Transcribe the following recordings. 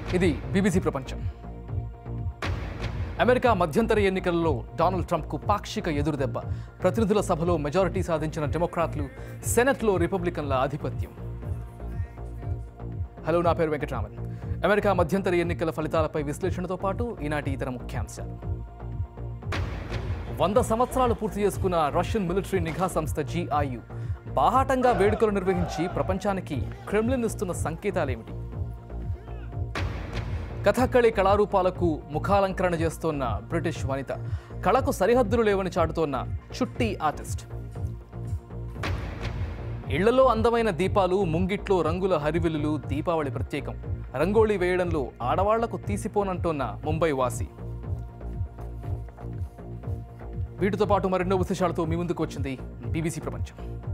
ఇది బీబీసీ ప్రపంచం అమెరికా మధ్యంతర ఎన్నికల్లో డొనాల్డ్ ట్రంప్కు పాక్షిక ఎదురుదెబ్బ ప్రతినిధుల సభలో మెజారిటీ సాధించిన డెమోక్రాట్లు సెనెట్లో రిపబ్లికన్ల ఆధిపత్యం హలో నా పేరు వెంకటరామన్ అమెరికా మధ్యంతర ఎన్నికల ఫలితాలపై విశ్లేషణతో పాటు ఈనాటి ఇతర ముఖ్యాంశాలు వంద సంవత్సరాలు పూర్తి చేసుకున్న రష్యన్ మిలిటరీ నిఘా సంస్థ జిఐయు బాహాటంగా వేడుకలు నిర్వహించి ప్రపంచానికి క్రెమ్లిన్ ఇస్తున్న సంకేతాలేమిటి కథకళి కళారూపాలకు ముఖాలంకరణ చేస్తోన్న బ్రిటిష్ వనిత కళకు సరిహద్దులు లేవని చాటుతోన్న చుట్టి ఆర్టిస్ట్ ఇళ్లలో అందమైన దీపాలు ముంగిట్లో రంగుల హరివిల్లులు దీపావళి ప్రత్యేకం రంగోళీ వేయడంలో ఆడవాళ్లకు తీసిపోనంటోన్న ముంబై వాసి వీటితో పాటు మరెన్నో విశేషాలతో మీ ముందుకు వచ్చింది బీబీసీ ప్రపంచం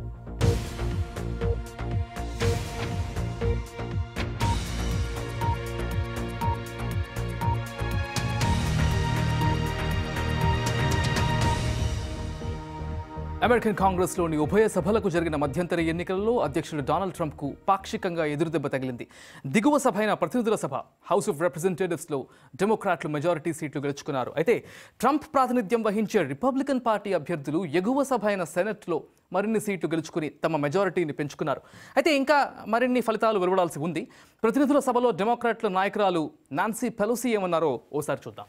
అమెరికన్ కాంగ్రెస్లోని ఉభయ సభలకు జరిగిన మధ్యంతర ఎన్నికలలో అధ్యక్షుడు డొనాల్డ్ ట్రంప్కు పాక్షికంగా ఎదురుదెబ్బ తగిలింది దిగువ సభ అయిన ప్రతినిధుల సభ హౌస్ ఆఫ్ రిప్రజెంటేటివ్స్లో డెమోక్రాట్లు మెజారిటీ సీట్లు గెలుచుకున్నారు అయితే ట్రంప్ ప్రాతినిధ్యం వహించే రిపబ్లికన్ పార్టీ అభ్యర్థులు ఎగువ సభ అయిన సెనెట్లో మరిన్ని సీట్లు గెలుచుకుని తమ మెజారిటీని పెంచుకున్నారు అయితే ఇంకా మరిన్ని ఫలితాలు వెలువడాల్సి ఉంది ప్రతినిధుల సభలో డెమోక్రాట్ల నాయకురాలు నాన్సీ పెలోసి ఏమన్నారో ఓసారి చూద్దాం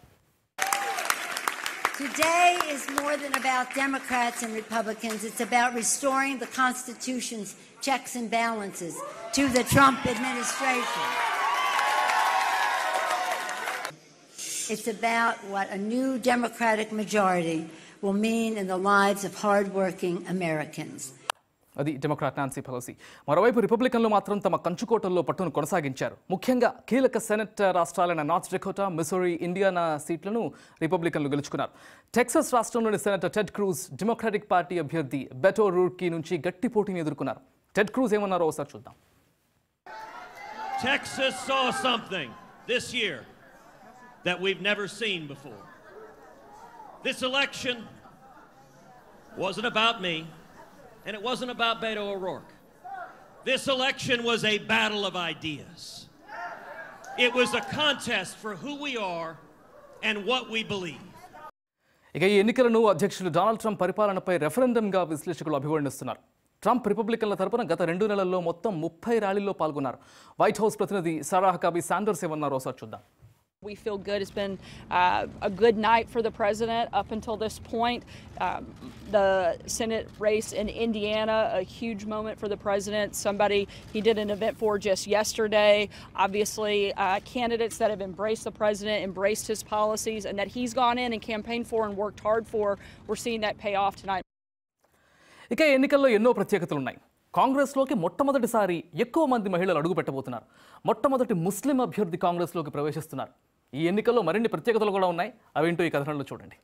Today is more than about Democrats and Republicans. It's about restoring the Constitution's checks and balances to the Trump administration. It's about what a new Democratic majority will mean in the lives of hardworking Americans. అది democrat Nancy Pelosi మరోవైపు రిపబ్లికన్లు మాత్రం తమ కంచుకోటల్లో పట్టును కొనసాగించారు ముఖ్యంగా కీలక సెనెట్ రాష్ట్రాలైన నార్త్ డెకోటా మిసోరీ ఇండియానా సీట్లను రిపబ్లికన్లు గెలుచుకున్నారు టెక్సస్ రాష్ట్రంలోని senator Ted Cruz democratic party అభ్యర్థి బెటో రూర్కీ నుంచి గట్టి పోటీని ఎదుర్కొన్నారు టెడ్ క్రూజ్ ఏమన్నారో ఒకసారి చూద్దాం Texas saw something this year that we've never seen before. This election wasn't about me, and it wasn't about Beto O'Rourke. This election was a battle of ideas. It was a contest for who we are and what we believe. ఇక ఈ ఎన్నికలను అధ్యక్షుడు Donald Trump పరిపాలనపై రెఫరెండంగా విశ్లేషకులు అభివర్ణిస్తున్నారు Trump రిపబ్లికన్ల తరపున గత రెండు నెలల్లో మొత్తం ముప్పై ర్యాలీల్లో పాల్గొన్నారు వైట్ హౌస్ ప్రతినిధి సారా హకాబీ శాండర్స్ ఏమన్నారో ఒకసారి చూద్దాం We feel good. It's been uh, a good night for the president up until this point. Um, the Senate race in Indiana, a huge moment for the president. Somebody he did an event for just yesterday. Obviously, uh, candidates that have embraced the president, embraced his policies, and that he's gone in and campaigned for and worked hard for. We're seeing that pay off tonight. ఇక ఈ ఎన్నికల్లో ఎన్నో ప్రత్యేకతలు ఉన్నాయి కాంగ్రెస్లోకి మొట్టమొదటిసారి ఎక్కువ మంది మహిళలు అడుగు పెట్టబోతున్నారు మొట్టమొదటి ముస్లిం అభ్యర్థి కాంగ్రెస్లోకి ప్రవేశిస్తున్నారు ఈ ఎన్నికల్లో మరిన్ని ప్రత్యేకతలు కూడా ఉన్నాయి అవేంటో ఈ కథనంలో చూడండి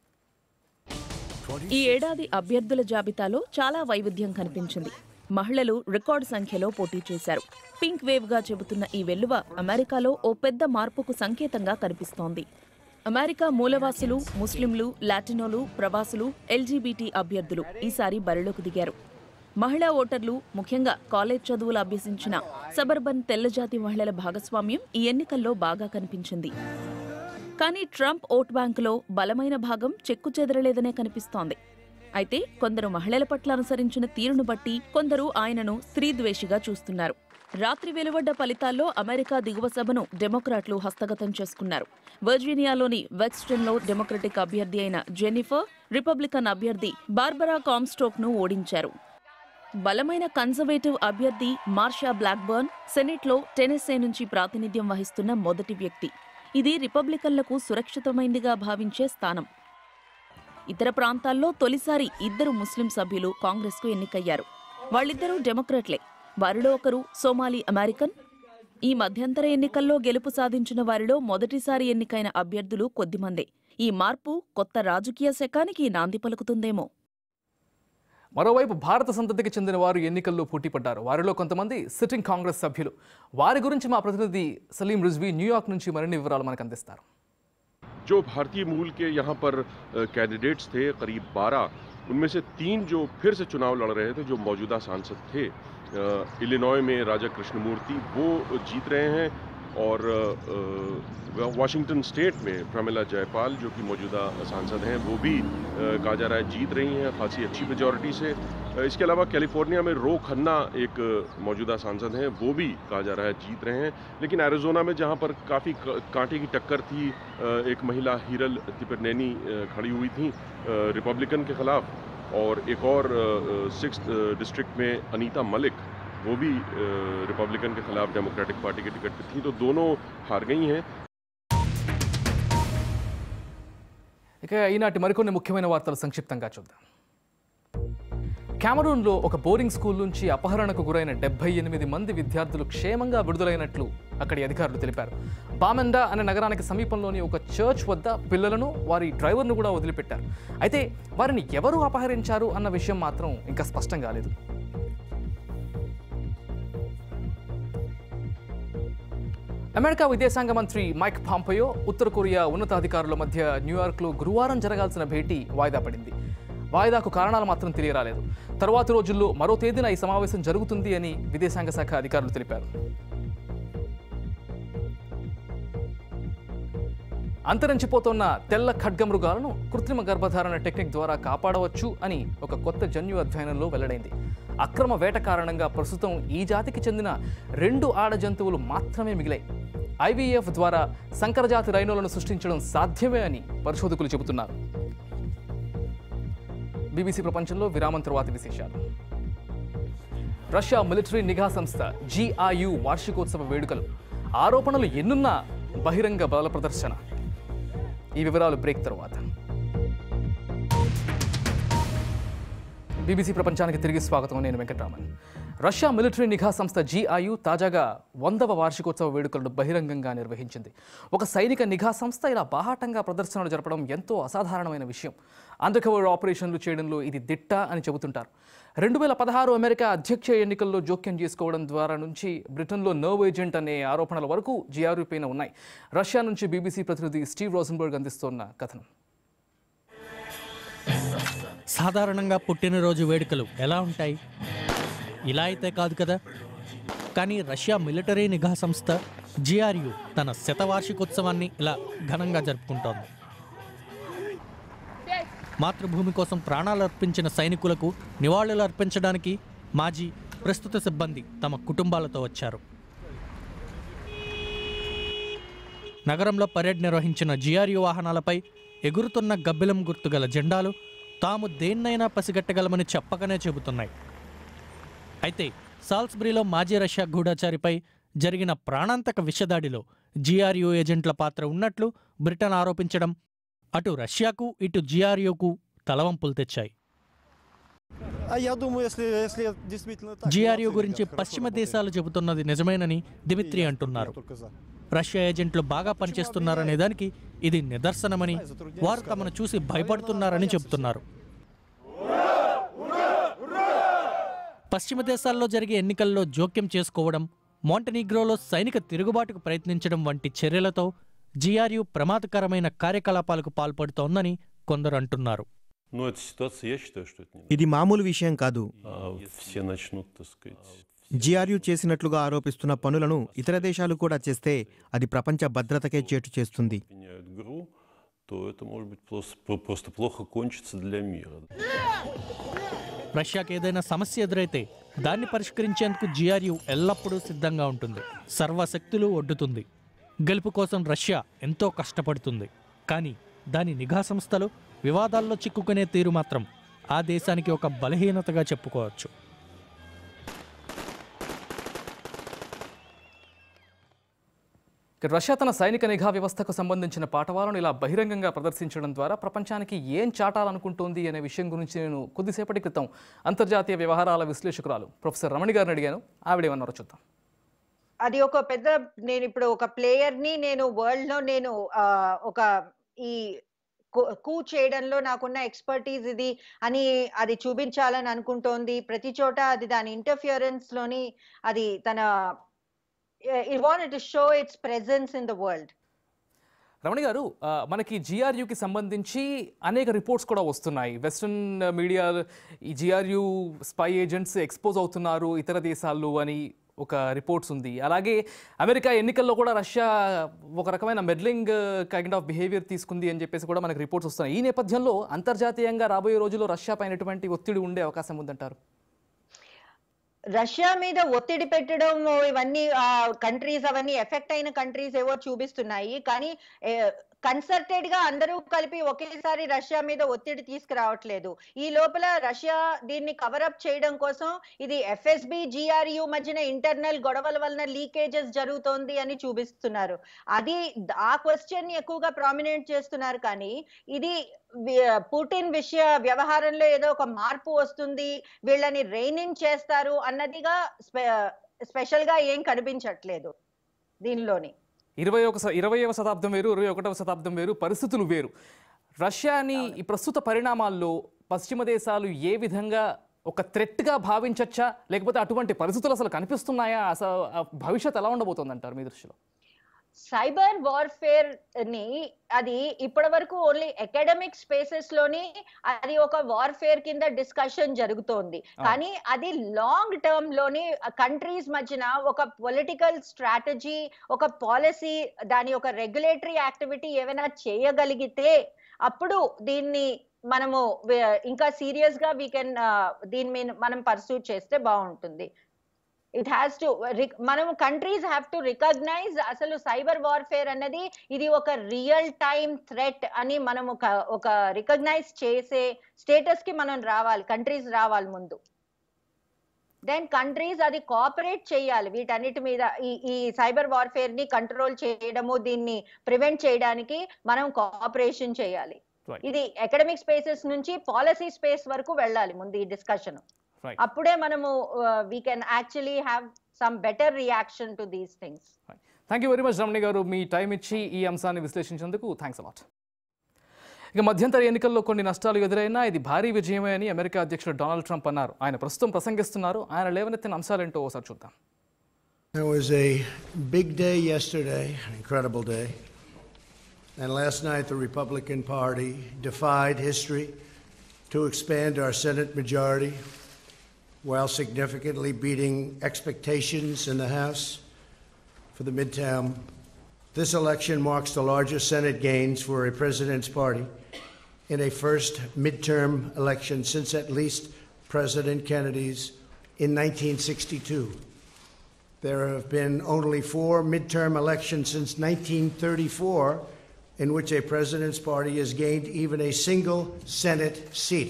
ఈ ఏడాది అభ్యర్థుల జాబితాలో చాలా వైవిధ్యం కనిపించింది మహిళలు రికార్డు సంఖ్యలో పోటీ చేశారు పింక్ వేవ్ గా చెబుతున్న ఈ వెల్లువ అమెరికాలో ఓ పెద్ద మార్పుకు సంకేతంగా కనిపిస్తోంది అమెరికా మూలవాసులు ముస్లింలు లాటినోలు ప్రవాసులు ఎల్జీబీటీ అభ్యర్థులు ఈసారి బరిలోకి దిగారు మహిళా ఓటర్లు ముఖ్యంగా కాలేజ్ చదువులు అభ్యసించిన సబర్బన్ తెల్లజాతి మహిళల భాగస్వామ్యం ఈ ఎన్నికల్లో బాగా కనిపించింది కానీ ట్రంప్ ఓట్ బ్యాంకులో బలమైన భాగం చెక్కు చెదరలేదనే కనిపిస్తోంది అయితే కొందరు మహిళల పట్ల అనుసరించిన తీరును బట్టి కొందరు ఆయనను స్త్రీద్వేషిగా చూస్తున్నారు రాత్రి వెలువడ్డ ఫలితాల్లో అమెరికా దిగువ సభను డెమోక్రాట్లు హస్తగతం చేసుకున్నారు వర్జీనియాలోని వెక్స్టన్లో డెమోక్రటిక్ అభ్యర్థి అయిన జెన్నిఫర్ రిపబ్లికన్ అభ్యర్థి బార్బరా కామ్స్టోక్ ను ఓడించారు బలమైన కన్జర్వేటివ్ అభ్యర్థి మార్షా బ్లాక్బర్న్ సెనెట్లో టెనెస్సే నుంచి ప్రాతినిధ్యం వహిస్తున్న మొదటి వ్యక్తి ఇది రిపబ్లికన్లకు సురక్షితమైందిగా భావించే స్థానం ఇతర ప్రాంతాల్లో తొలిసారి ఇద్దరు ముస్లిం సభ్యులు కాంగ్రెస్కు ఎన్నికయ్యారు వాళ్ళిద్దరూ డెమోక్రాట్లే వారిలో ఒకరు సోమాలి అమెరికన్ ఈ మధ్యంతర ఎన్నికల్లో గెలుపు సాధించిన వారిలో మొదటిసారి ఎన్నికైన అభ్యర్థులు కొద్దిమందే ఈ మార్పు కొత్త రాజకీయ శకానికి నాంది పలుకుతుందేమో మరోవైపు భారత సంతతికి చెందిన వారు ఎన్నికల్లో పోటీ పడ్డారు వారిలో కొంతమంది సిట్టింగ్ కాంగ్రెస్ సభ్యులు వారి గురించి మా ప్రతినిధి సలీం రిజ్వీ న్యూయార్క్ నుంచి మరిన్ని వివరాలు మనకు అందిస్తారు जो भारतीय मूल के यहाँ पर कैंडिडेट्स थे करीब 12 उनमें से तीन जो फिर से चुनाव लड़ रहे थे जो मौजूदा सांसद थे अ, इलिनॉय में राजा कृष्णमूर्ति वो जीत रहे हैं और अ, अ, वाशिंगटन स्टेट में प्रमिला जयपाल जो कि मौजूदा सांसद हैं वो भी अ, कहा जा रहा है जीत रही हैं खासी अच्छी मेजॉरिटी से अ, इसके अलावा कैलिफोर्निया में रो खन्ना एक अ, मौजूदा सांसद हैं वो भी कहा जा रहा है जीत रहे हैं लेकिन एरिजोना में जहां पर काफ़ी कांटे की टक्कर थी अ, एक महिला हीरल तिपरनैनी अ, खड़ी हुई थी अ, रिपब्लिकन के खिलाफ और एक और सिक्स डिस्ट्रिक्ट में अनीता मलिक वो भी अ, रिपब्लिकन के खिलाफ डेमोक्रेटिक पार्टी के टिकट पे थी तो दोनों हार गई हैं ఇక ఈనాటి మరికొన్ని ముఖ్యమైన వార్తలు సంక్షిప్తంగా చూద్దాం క్యామరూన్లో ఒక బోర్డింగ్ స్కూల్ నుంచి అపహరణకు గురైన డెబ్బై ఎనిమిది మంది విద్యార్థులు క్షేమంగా విడుదలైనట్లు అక్కడి అధికారులు తెలిపారు బామెండా అనే నగరానికి సమీపంలోని ఒక చర్చ్ వద్ద పిల్లలను వారి డ్రైవర్ను కూడా వదిలిపెట్టారు అయితే వారిని ఎవరు అపహరించారు అన్న విషయం మాత్రం ఇంకా స్పష్టం కాలేదు అమెరికా విదేశాంగ మంత్రి మైక్ పాంపయో ఉత్తర కొరియా ఉన్నతాధికారుల మధ్య న్యూయార్క్లో గురువారం జరగాల్సిన భేటీ వాయిదా పడింది వాయిదాకు కారణాలు మాత్రం తెలియరాలేదు తరువాతి రోజుల్లో మరో తేదీన ఈ సమావేశం జరుగుతుంది అని విదేశాంగ శాఖ అధికారులు తెలిపారు అంతరించిపోతున్న తెల్ల ఖడ్గమృగాలను కృత్రిమ గర్భధారణ టెక్నిక్ ద్వారా కాపాడవచ్చు అని ఒక కొత్త జన్యు అధ్యయనంలో వెల్లడైంది అక్రమ వేట కారణంగా ప్రస్తుతం ఈ జాతికి చెందిన రెండు ఆడ జంతువులు మాత్రమే మిగిలాయి ఐవీఎఫ్ ద్వారా సంకరజాతి రైనోలను సృష్టించడం సాధ్యమే అని పరిశోధకులు చెబుతున్నారు బీబీసీ ప్రపంచంలో విరామం తరువాతి విశేషాలు రష్యా మిలిటరీ నిఘా సంస్థ జిఐయు వార్షికోత్సవ వేడుకలు ఆరోపణలు ఎన్నున్నా బహిరంగ బల ప్రదర్శన ఈ వివరాలు బ్రేక్ తరువాత బీబీసీ ప్రపంచానికి తిరిగి స్వాగతం నేను వెంకటరామన్ రష్యా మిలిటరీ నిఘా సంస్థ జిఐయు తాజాగా వందవ వార్షికోత్సవ వేడుకలను బహిరంగంగా నిర్వహించింది ఒక సైనిక నిఘా సంస్థ ఇలా బాహాటంగా ప్రదర్శనలు జరపడం ఎంతో అసాధారణమైన విషయం అండర్కవర్ ఆపరేషన్లు చేయడంలో ఇది దిట్ట అని చెబుతుంటారు రెండు వేల పదహారు అమెరికా అధ్యక్ష ఎన్నికల్లో జోక్యం చేసుకోవడం ద్వారా నుంచి బ్రిటన్లో నర్వ్ ఏజెంట్ అనే ఆరోపణల వరకు జిఆర్యు పైన ఉన్నాయి రష్యా నుంచి బీబీసీ ప్రతినిధి స్టీవ్ రోజన్బర్గ్ అందిస్తోన్న కథనం సాధారణంగా పుట్టినరోజు వేడుకలు ఎలా ఉంటాయి ఇలా అయితే కాదు కదా కానీ రష్యా మిలిటరీ నిఘా సంస్థ జిఆర్యు తన శతవార్షికోత్సవాన్ని ఇలా ఘనంగా జరుపుకుంటోంది మాతృభూమి కోసం ప్రాణాలు అర్పించిన సైనికులకు నివాళులు అర్పించడానికి మాజీ ప్రస్తుత సిబ్బంది తమ కుటుంబాలతో వచ్చారు నగరంలో పరేడ్ నిర్వహించిన జిఆర్యు వాహనాలపై ఎగురుతున్న గబ్బిలం గుర్తుగల జెండాలు తాము దేన్నైనా పసిగట్టగలమని చెప్పకనే చెబుతున్నాయి అయితే సాల్స్బరీలో మాజీ రష్యా గూఢాచారిపై జరిగిన ప్రాణాంతక విషదాడిలో జిఆర్యు ఏజెంట్ల పాత్ర ఉన్నట్లు బ్రిటన్ ఆరోపించడం అటు రష్యాకు ఇటు జిఆర్యుకు తలవంపులు తెచ్చాయి А я думаю, если, если действительно так... జిఆర్యు молодцы గురించి ребята, хорошо పశ్చిమ работают. దేశాలు చెబుతున్నది నిజమేనని И దిమిత్రి я- అంటున్నారు я только за. రష్యా ఏజెంట్లు బాగా పనిచేస్తున్నారనే దానికి ఇది నిదర్శనమని వారు తమను చూసి భయపడుతున్నారని చెబుతున్నారు పశ్చిమ దేశాల్లో జరిగే ఎన్నికల్లో జోక్యం చేసుకోవడం మాంటెనిగ్రోలో సైనిక తిరుగుబాటుకు ప్రయత్నించడం వంటి చర్యలతో జిఆర్యు ప్రమాదకరమైన కార్యకలాపాలకు పాల్పడుతోందని కొందరు అంటున్నారు Ну, эта ситуация, я считаю, что это не ఇది మామూలు విషయం కాదు А все начнут, так сказать, జిఆర్యు చేసినట్లుగా ఆరోపిస్తున్న పనులను ఇతర దేశాలు కూడా చేస్తే అది ప్రపంచ భద్రతకే చేటు చేస్తుంది меняют ГРУ, то это может быть просто, про- просто плохо кончится для мира. రష్యాకి ఏదైనా సమస్య ఎదురైతే దాన్ని పరిష్కరించేందుకు జిఆర్యు ఎల్లప్పుడూ సిద్ధంగా ఉంటుంది సర్వశక్తులు ఒడ్డుతుంది గెలుపు కోసం రష్యా ఎంతో కష్టపడుతుంది కానీ దాని నిఘా సంస్థలు వివాదాల్లో చిక్కుకునే తీరు మాత్రం ఆ దేశానికి ఒక బలహీనతగా చెప్పుకోవచ్చు ఇక రష్యా తన సైనిక నిఘా వ్యవస్థకు సంబంధించిన పాఠవాలను ఇలా బహిరంగంగా ప్రదర్శించడం ద్వారా ప్రపంచానికి ఏం చాటాలనుకుంటోంది అనే విషయం గురించి నేను కొద్దిసేపటి క్రితం అంతర్జాతీయ వ్యవహారాల విశ్లేషకురాలు ప్రొఫెసర్ రమణి గారిని అడిగాను ఆవిడేమన్నారో చూద్దాం అది ఒక పెద్ద నేను ఇప్పుడు ఒక ప్లేయర్ ని నేను వరల్డ్ లో నేను ఆ, ఒక ఈ కూ చేయడంలో నాకున్న ఎక్స్పర్టీజ్ ఇది అని అది చూపించాలని అనుకుంటోంది ప్రతి చోట అది దాని ఇంటర్ఫియరెన్స్ లోని అది తన it want to show its presence in the world Ramani garu ఆ, మనకి జిఆర్యుకి సంబంధించి అనేక రిపోర్ట్స్ కూడా వస్తున్నాయి వెస్ట్రన్ మీడియా ఈ జిఆర్యు స్పై ఏజెంట్స్ ఎక్స్పోజ్ అవుతున్నారు ఇతర దేశాల్లో అని ఒక రిపోర్ట్స్ ఉంది అలాగే అమెరికా ఎన్నికల్లో కూడా రష్యా ఒక రకమైన మెడ్లింగ్ కైండ్ ఆఫ్ బిహేవియర్ తీసుకుంది అని చెప్పేసి కూడా మనకు రిపోర్ట్స్ వస్తున్నాయి ఈ నేపథ్యంలో అంతర్జాతీయంగా రాబోయే రోజుల్లో రష్యా పైన ఎటువంటి ఒత్తిడి ఉండే అవకాశం ఉందంటారు రష్యా మీద ఒత్తిడి పెట్టడం ఇవన్నీ కంట్రీస్ అవన్నీ ఎఫెక్ట్ అయిన కంట్రీస్ ఏవో చూపిస్తున్నాయి కానీ కన్సర్టెడ్ గా అందరూ కలిపి ఒకేసారి రష్యా మీద ఒత్తిడి తీసుకురావట్లేదు ఈ లోపల రష్యా దీన్ని కవరప్ చేయడం కోసం ఇది ఎఫ్ఎస్బి జిఆర్యు మధ్యన ఇంటర్నల్ గొడవల వలన లీకేజెస్ జరుగుతోంది అని చూపిస్తున్నారు అది ఆ క్వశ్చన్ ఎక్కువగా ప్రామినెంట్ చేస్తున్నారు కానీ ఇది వి- పుటిన్ విషయ వ్యవహారంలో ఏదో ఒక మార్పు వస్తుంది వీళ్ళని రెయినింగ్ చేస్తారు అన్నదిగా స్పె స్పెషల్ గా ఏం కనిపించట్లేదు దీనిలోని ఇరవై ఒక ఇరవైవ శతాబ్దం వేరు ఇరవై ఒకటవ శతాబ్దం వేరు పరిస్థితులు వేరు రష్యాని ఈ ప్రస్తుత పరిణామాల్లో పశ్చిమ దేశాలు ఏ విధంగా ఒక థ్రెట్గా భావించచ్చా లేకపోతే అటువంటి పరిస్థితులు అసలు కనిపిస్తున్నాయా అసలు ఆ భవిష్యత్ ఎలా ఉండబోతుంది అంటారు మీ దృష్టిలో సైబర్ వార్ఫేర్ ని అది ఇప్పటి వరకు ఓన్లీ అకాడమిక్ స్పేసెస్ లోని అది ఒక వార్ఫేర్ కింద డిస్కషన్ జరుగుతోంది కానీ అది లాంగ్ టర్మ్ లోని కంట్రీస్ మధ్యన ఒక పొలిటికల్ స్ట్రాటజీ ఒక పాలసీ దాని ఒక రెగ్యులేటరీ యాక్టివిటీ ఏమైనా చేయగలిగితే అప్పుడు దీన్ని మనము వే- ఇంకా సీరియస్ గా వీ కెన్ దీని మీద మనం పర్సూట్ చేస్తే బాగుంటుంది ఇట్ హ్యాస్ టు మనం కంట్రీస్ హ్యావ్ టు రికగ్నైజ్ అసలు సైబర్ వార్ఫేర్ అన్నది ఇది ఒక రియల్ టైం థ్రెట్ అని మనం ఒక ఒక రికగ్నైజ్ చేసే స్టేటస్ కి మనం రావాలి కంట్రీస్ రావాలి ముందు దెన్ కంట్రీస్ అది కోఆపరేట్ చేయాలి వీటన్నిటి మీద ఈ ఈ సైబర్ వార్ఫేర్ ని కంట్రోల్ చేయడము దీన్ని ప్రివెంట్ చేయడానికి మనం కోఆపరేషన్ చేయాలి Right. ఇది అకాడమిక్ స్పేసెస్ నుంచి పాలసీ స్పేస్ వరకు వెళ్ళాలి ముందు ఈ డిస్కషన్ రైట్ అప్పుడే మనము we can actually have some better reaction to these things thank you very much Ramani garu మీ టైం ఇచ్చి ఈ అంశాన్ని విశ్లేషించేందుకు థ్యాంక్స్ అలాట్ ఇక మధ్యంతర ఎన్నికల్లో కొన్ని నష్టాలు ఎదురైనా ఇది భారీ విజయమే అని అమెరికా అధ్యక్షుడు డొనాల్డ్ ట్రంప్ అన్నారు ఆయన ప్రస్తుతం ప్రసంగిస్తున్నారు ఆయన లేవనెత్తిన అంశాలేంటో ఒకసారి చూద్దాం It was a big day yesterday, an incredible day. And last night, the Republican Party defied history to expand our Senate majority while significantly beating expectations in the House for the midterm. This election marks the largest Senate gains for a president's party in a first midterm election since at least President Kennedy's in 1962. There have been only four midterm elections since 1934 in which a president's party has gained even a single Senate seat.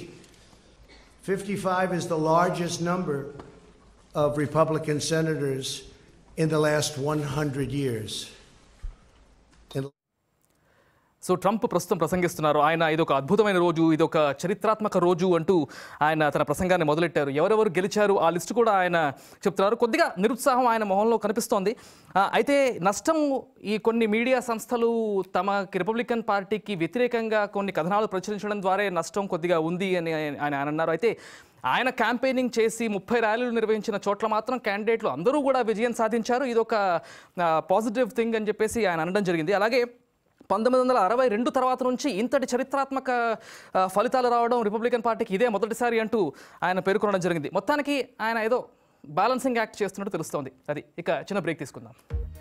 55 is the largest number of Republican senators in the last 100 years. In so Trump ప్రస్తుతం ప్రసంగిస్తున్నారు ఆయన ఇది ఒక అద్భుతమైన రోజు ఇది ఒక చరిత్రాత్మక రోజు అంటూ ఆయన తన ప్రసంగాన్ని మొదలెట్టారు ఎవరెవరు గెలిచారు ఆ లిస్టు కూడా ఆయన చెప్తున్నారు కొద్దిగా నిరుత్సాహం ఆయన మొహంలో కనిపిస్తోంది ఆ, అయితే నష్టం ఈ కొన్ని మీడియా సంస్థలు తమ రిపబ్లికన్ పార్టీకి వ్యతిరేకంగా కొన్ని కథనాలు ప్రచురించడం ద్వారా నష్టం కొద్దిగా ఉంది అని ఆయన ఆయన అన్నారు అయితే ఆయన క్యాంపెయినింగ్ చేసి ముప్పై ర్యాలీలు నిర్వహించిన చోట్ల మాత్రం క్యాండిడేట్లు అందరూ కూడా విజయం సాధించారు ఇది ఒక పాజిటివ్ థింగ్ అని చెప్పేసి ఆయన అనడం జరిగింది అలాగే పంతొమ్మిది వందల అరవై రెండు తర్వాత నుంచి ఇంతటి చరిత్రాత్మక ఆ, ఫలితాలు రావడం రిపబ్లికన్ పార్టీకి ఇదే మొదటిసారి అంటూ ఆయన పేర్కొనడం జరిగింది మొత్తానికి ఆయన ఏదో బ్యాలెన్సింగ్ యాక్ట్ చేస్తున్నట్టు తెలుస్తోంది అది ఇక చిన్న బ్రేక్ తీసుకుందాం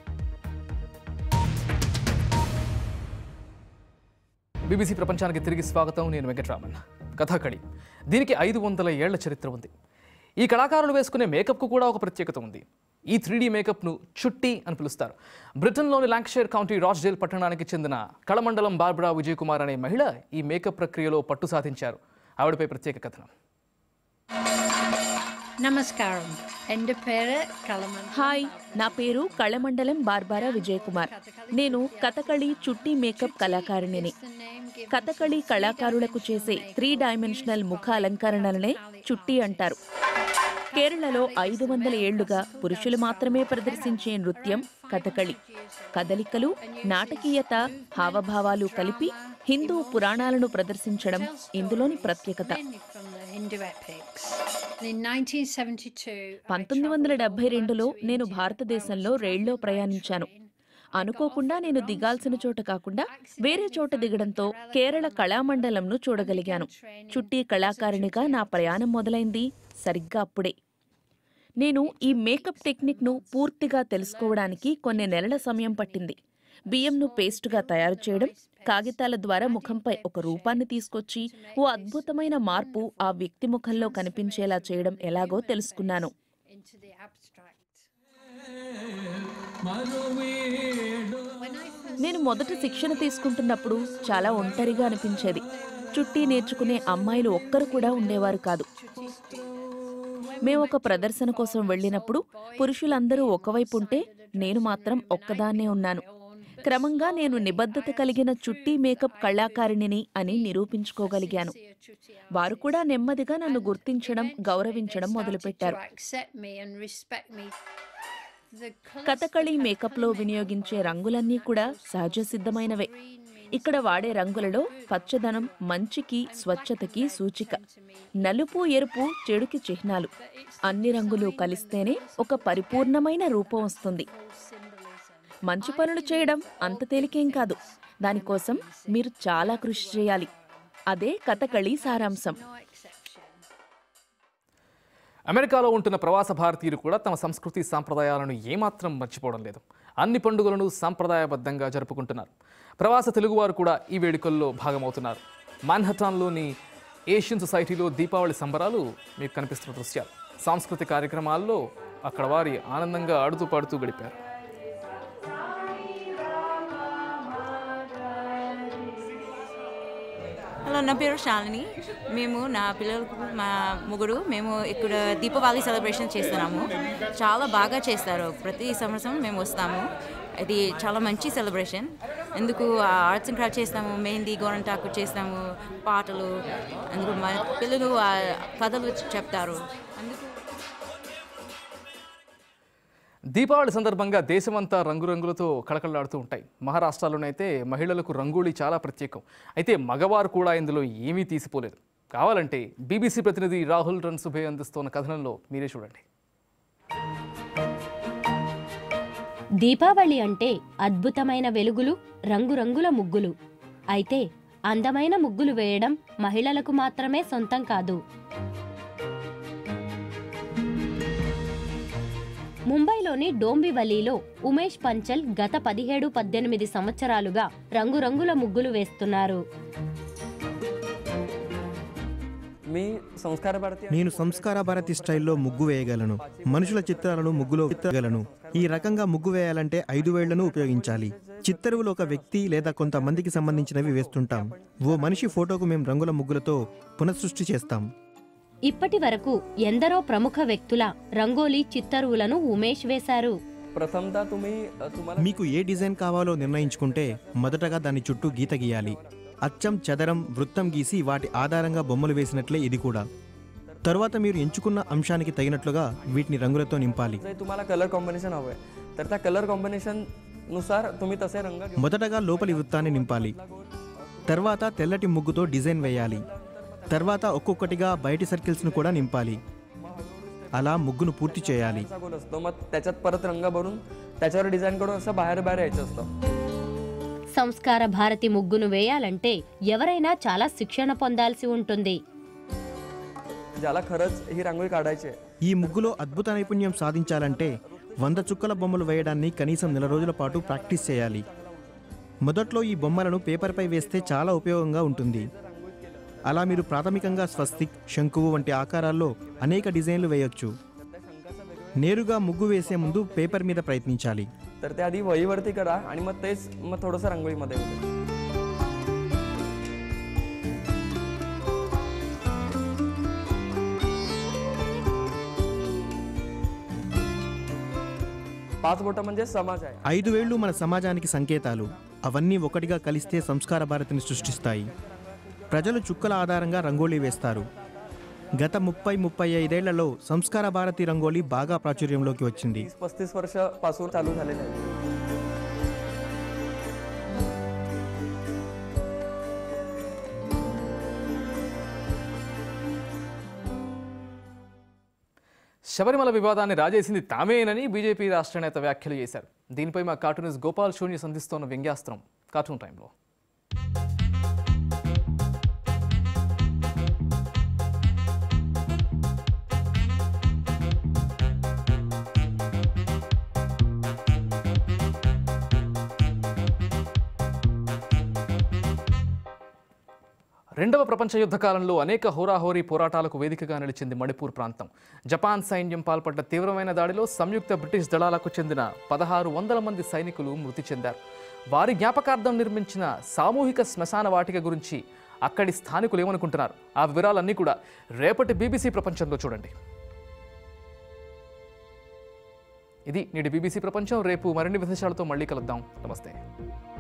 బీబీసీ ప్రపంచానికి తిరిగి స్వాగతం నేను వెంకట్రామన్ కథాకళి దీనికి ఐదు వందల ఏళ్ల చరిత్ర ఉంది ఈ కళాకారులు వేసుకునే మేకప్కు కూడా ఒక ప్రత్యేకత ఉంది ఈ త్రీడీ మేకప్ను చుట్టి అని పిలుస్తారు బ్రిటన్లోని లాంక్షైర్ కౌంటీ రాచ్డేల్ పట్టణానికి చెందిన కళమండలం బార్బరా విజయ్ కుమార్ అనే మహిళ ఈ మేకప్ ప్రక్రియలో పట్టు సాధించారు ఆవిడపై ప్రత్యేక కథనం నమస్కారం ఎండు పేరు కలమన్ హాయ్ నా పేరు కళమండలం బార్బారా విజయ్ కుమార్ నేను కథకళి చుట్టి మేకప్ కళాకారిణిని కథకళి కళాకారులకు చేసే త్రీ డైమెన్షనల్ ముఖ అలంకరణలనే చుట్టి అంటారు కేరళలో ఐదు వందల ఏళ్లుగా పురుషులు మాత్రమే ప్రదర్శించే నృత్యం కథకళి కదలికలు నాటకీయత హావభావాలు కలిపి హిందూ పురాణాలను ప్రదర్శించడం ఇందులోని ప్రత్యేకత హిందూ ఎపిక్స్ In 1972, పంతొమ్మిది వందల డెబ్బై రెండులో నేను భారతదేశంలో రైల్లో ప్రయాణించాను అనుకోకుండా నేను దిగాల్సిన చోట కాకుండా వేరే చోట దిగడంతో కేరళ కళామండలంను చూడగలిగాను చుట్టి కళాకారిణిగా నా ప్రయాణం మొదలైంది సరిగ్గా అప్పుడే నేను ఈ మేకప్ టెక్నిక్ను పూర్తిగా తెలుసుకోవడానికి కొన్ని నెలల సమయం పట్టింది బియ్యంను పేస్టుగా తయారు చేయడం కాగితాల ద్వారా ముఖంపై ఒక రూపాన్ని తీసుకొచ్చి ఓ అద్భుతమైన మార్పు ఆ వ్యక్తి ముఖంలో కనిపించేలా చేయడం ఎలాగో తెలుసుకున్నాను into the abstract. నేను మొదట శిక్షణ తీసుకుంటున్నప్పుడు చాలా ఒంటరిగా అనిపించేది చుట్టి నేర్చుకునే అమ్మాయిలు ఒక్కరు కూడా ఉండేవారు కాదు మేము ఒక ప్రదర్శన కోసం వెళ్ళినప్పుడు పురుషులందరూ ఒకవైపు ఉంటే నేను మాత్రం ఒక్కదాన్నే ఉన్నాను క్రమంగా నేను నిబద్ధత కలిగిన చుట్టి మేకప్ కళాకారిణిని అని నిరూపించుకోగలిగాను వారు కూడా నెమ్మదిగా నన్ను గుర్తించడం గౌరవించడం మొదలుపెట్టారు To accept me and respect me. The colours Kathakali మేకప్లో వినియోగించే రంగులన్నీ కూడా సహజ సిద్ధమైనవే ఇక్కడ వాడే రంగులలో పచ్చదనం మంచికి స్వచ్ఛతకి సూచిక నలుపు ఎరుపు చెడుకి చిహ్నాలు అన్ని రంగులు కలిస్తేనే ఒక పరిపూర్ణమైన రూపం వస్తుంది మంచి పనులు చేయడం అంత తేలికేం కాదు దానికోసం మీరు చాలా కృషి చేయాలి అదే కథకళి సారాంశం అమెరికాలో ఉంటున్న ప్రవాస భారతీయులు కూడా తమ సంస్కృతి సాంప్రదాయాలను ఏమాత్రం మర్చిపోవడం లేదు అన్ని పండుగలను సాంప్రదాయబద్ధంగా జరుపుకుంటున్నారు ప్రవాస తెలుగువారు కూడా ఈ వేడుకల్లో భాగమవుతున్నారు మాన్హటాన్లోని ఏషియన్ సొసైటీలో దీపావళి సంబరాలు మీకు కనిపిస్తున్న దృశ్యాలు సాంస్కృతిక కార్యక్రమాల్లో అక్కడ వారి ఆనందంగా ఆడుతూ పాడుతూ గడిపారు హలో నా పేరు శాలిని మేము నా పిల్లలకు మా ముగ్గురు మేము ఇక్కడ దీపావళి సెలబ్రేషన్ చేస్తున్నాము చాలా బాగా చేస్తారు ప్రతి సంవత్సరం మేము వస్తాము ఇది చాలా మంచి సెలబ్రేషన్ ఎందుకు ఆర్ట్స్ అండ్ క్రాఫ్ట్ చేస్తాము మెహందీ గోరంటాకు చేస్తాము పాటలు అందుకు మా పిల్లలు ఆ కథలు చెప్తారు అందుకు దీపావళి సందర్భంగా దేశమంతా రంగురంగులతో కళకళలాడుతూ ఉంటాయి మహారాష్ట్రలోనైతే మహిళలకు రంగోళీ చాలా ప్రత్యేకం అయితే మగవారు కూడా ఇందులో ఏమీ తీసిపోలేదు కావాలంటే బీబీసీ ప్రతినిధి రాహుల్ రన్సుభే అందిస్తున్న కథనంలో మీరే చూడండి దీపావళి అంటే అద్భుతమైన వెలుగులు రంగురంగుల ముగ్గులు అయితే అందమైన ముగ్గులు వేయడం మహిళలకు మాత్రమే సొంతం కాదు ముంబైలోని డోంబివలీలో ఉమేష్ పంచల్ గత పదిహేడు పద్దెనిమిది సంవత్సరాలుగా రంగురంగుల ముగ్గులు వేస్తున్నారు मी संस्कार भारती నేను సంస్కార భారతి స్టైల్లో ముగ్గు వేయగలను మనుషుల చిత్రాలను ముగ్గులో చిత్తగలను ఈ రకంగా ముగ్గు వేయాలంటే ఐదు వేళ్లను ఉపయోగించాలి చిత్తరువులు ఒక వ్యక్తి లేదా కొంతమందికి సంబంధించినవి వేస్తుంటాం ఓ మనిషి ఫోటోకు మేము రంగుల ముగ్గులతో పునఃసృష్టి చేస్తాం ఇప్పటి వరకు ఎందరో ప్రముఖ వ్యక్తుల రంగోలీ చిత్తరువులను ఉమేష్ వేశారు प्रथमतः तुम्ही अ, तुम्हाला మీకు ఏ డిజైన్ కావాలో నిర్ణయించుకుంటే మొదటగా దాని చుట్టూ గీత గీయాలి అచ్చం చదరం వృత్తం గీసి వాటి ఆధారంగా బొమ్మలు వేసినట్లే ఇది కూడా తరువాత మీరు ఎంచుకున్న అంశానికి తగినట్లుగా వీటిని రంగులతో నింపాలి जर तुम्हाला कलर कॉम्बिनेशन हवं आहे तर त्या कलर कॉम्बिनेशननुसार तुम्ही तसे रंग घेऊ మొదటగా లోపలి వృత్తాన్ని నింపాలి తర్వాత తెల్లటి ముగ్గుతో డిజైన్ వేయాలి తర్వాత ఒక్కొక్కటిగా బయటి సర్కిల్స్ను కూడా నింపాలి అలా ముగ్గును పూర్తి చేయాలి असा गोल असतो मग त्याच्यात परत रंग भरून त्याच्यावर डिझाईन करून असं बाहेर बाहेर यायचं असतं సంస్కార భారతి ముగ్గును వేయాలంటే ఎవరైనా చాలా శిక్షణ పొందాల్సి ఉంటుంది ज्याला खरंच ही रांगोळी काढायची आहे ఈ ముగ్గులో అద్భుత నైపుణ్యం సాధించాలంటే వంద చుక్కల బొమ్మలు వేయడాన్ని కనీసం నెల రోజుల పాటు ప్రాక్టీస్ చేయాలి మొదట్లో ఈ బొమ్మలను పేపర్పై వేస్తే చాలా ఉపయోగంగా ఉంటుంది అలా మీరు ప్రాథమికంగా స్వస్తిక్ శంకువు వంటి ఆకారాల్లో అనేక డిజైన్లు వేయొచ్చు నేరుగా ముగ్గు వేసే ముందు పేపర్ మీద ప్రయత్నించాలి तर ते आधी वहीवरती करा आणि मग तेच मग थोडंसं रांगोळीमध्ये होतं पाच बोटं म्हणजे समाज आहे ఐదు వేళ్లు మన సమాజానికి సంకేతాలు అవన్నీ ఒకటిగా కలిస్తే సంస్కార భారతిని సృష్టిస్తాయి ప్రజలు చుక్కల ఆధారంగా రంగోలీ వేస్తారు గత ముప్పై ముప్పై ఐదేళ్లలో సంస్కార భారతి రంగోలీ బాగా ప్రాచుర్యంలోకి వచ్చింది तीस पस्तीस वर्षापासून चालू झालेलं आहे శబరిమల వివాదాన్ని రాజేసింది తామేనని బీజేపీ రాష్ట్ర నేత వ్యాఖ్యలు చేశారు దీనిపై మా కార్టూనిస్ట్ గోపాల్ శూన్య సంధిస్తోన్న వ్యంగ్యాస్త్రం కార్టూన్ టైంలో రెండవ ప్రపంచ యుద్ధ కాలంలో అనేక హోరాహోరీ పోరాటాలకు వేదికగా నిలిచింది మణిపూర్ ప్రాంతం జపాన్ సైన్యం పాల్పడ్డ తీవ్రమైన దాడిలో సంయుక్త బ్రిటిష్ దళాలకు చెందిన పదహారు వందల మంది సైనికులు మృతి చెందారు వారి జ్ఞాపకార్థం నిర్మించిన సామూహిక శ్మశాన వాటిక గురించి అక్కడి స్థానికులు ఏమనుకుంటున్నారు ఆ వివరాలన్నీ కూడా రేపటి బీబీసీ ప్రపంచంలో చూడండి ఇది నేటి బీబీసీ ప్రపంచం రేపు మరిన్ని విశేషాలతో మళ్ళీ కలుద్దాం నమస్తే